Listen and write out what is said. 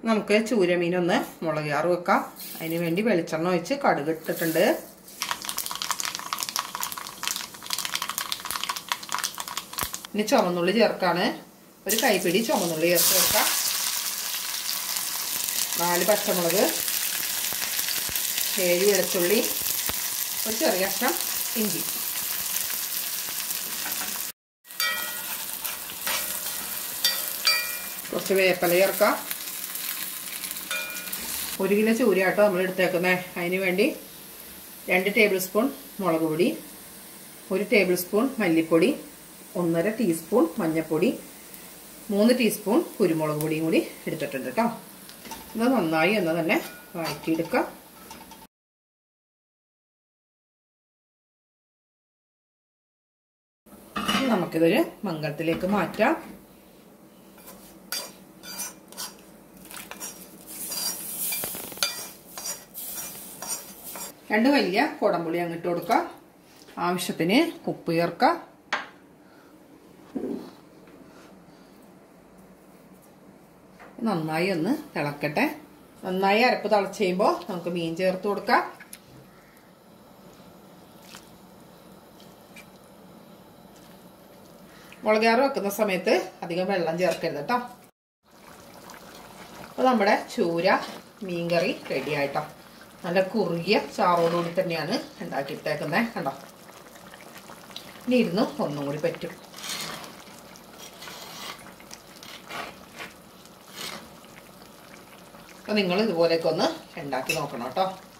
നമുക്ക് ചൂരമീനൊന്ന് മുളക് ചാറ് വെക്കാം അതിന് വേണ്ടി വെളിച്ചെണ്ണ ഒഴിച്ച് കടുക് ഇട്ടിട്ടുണ്ട് ഇനി ചുമന്നുള്ളി ചേർക്കാണ് ഒരു കൈപ്പിടി ചുമന്നുള്ളി ചേർത്ത് വെക്കാം നാല് പച്ചമുളക് ഏഴ് വെളുത്തുള്ളി ഒരു ചെറിയ കഷ്ണം ഇഞ്ചി കുറച്ച് വേപ്പില ചേർക്കാം ഒരു കിലോ ചൂരയാട്ടോ നമ്മൾ എടുത്തേക്കുന്നത് അതിന് വേണ്ടി രണ്ട് ടേബിൾ സ്പൂൺ മുളക് പൊടി ഒരു ടേബിൾ സ്പൂൺ മല്ലിപ്പൊടി ഒന്നര ടീസ്പൂൺ മഞ്ഞൾപ്പൊടി മൂന്ന് ടീസ്പൂൺ കുരുമുളക് പൊടിയും കൂടി എടുത്തിട്ടുണ്ട് കേട്ടോ ഇത് നന്നായി എന്ന് തന്നെ വഴറ്റിയെടുക്കാം നമുക്കിതൊരു മംഗളത്തിലേക്ക് മാറ്റാം രണ്ട് വലിയ കുടംപുളി അങ്ങിട്ട് കൊടുക്കാം ആവശ്യത്തിന് ഉപ്പ് ചേർക്കാം നന്നായി ഒന്ന് തിളക്കട്ടെ നന്നായി അരപ്പ് തിളച്ച് കഴിയുമ്പോൾ നമുക്ക് മീൻ ചേർത്ത് കൊടുക്കാം മുളകാറ് വെക്കുന്ന സമയത്ത് അധികം വെള്ളം ചേർക്കരുത് കേട്ടോ അപ്പോൾ നമ്മുടെ ചൂര മീൻകറി റെഡി ആയിട്ടോ നല്ല കുറുകിയ ചാറോടുകൂടി തന്നെയാണ് ഉണ്ടാക്കിയിട്ടേക്കുന്നത് കണ്ടോ ഇനി ഇരുന്ന് ഒന്നും കൂടി പറ്റും അപ്പോൾ നിങ്ങൾ ഇതുപോലെയൊക്കെ ഒന്ന് ഉണ്ടാക്കി നോക്കണം കേട്ടോ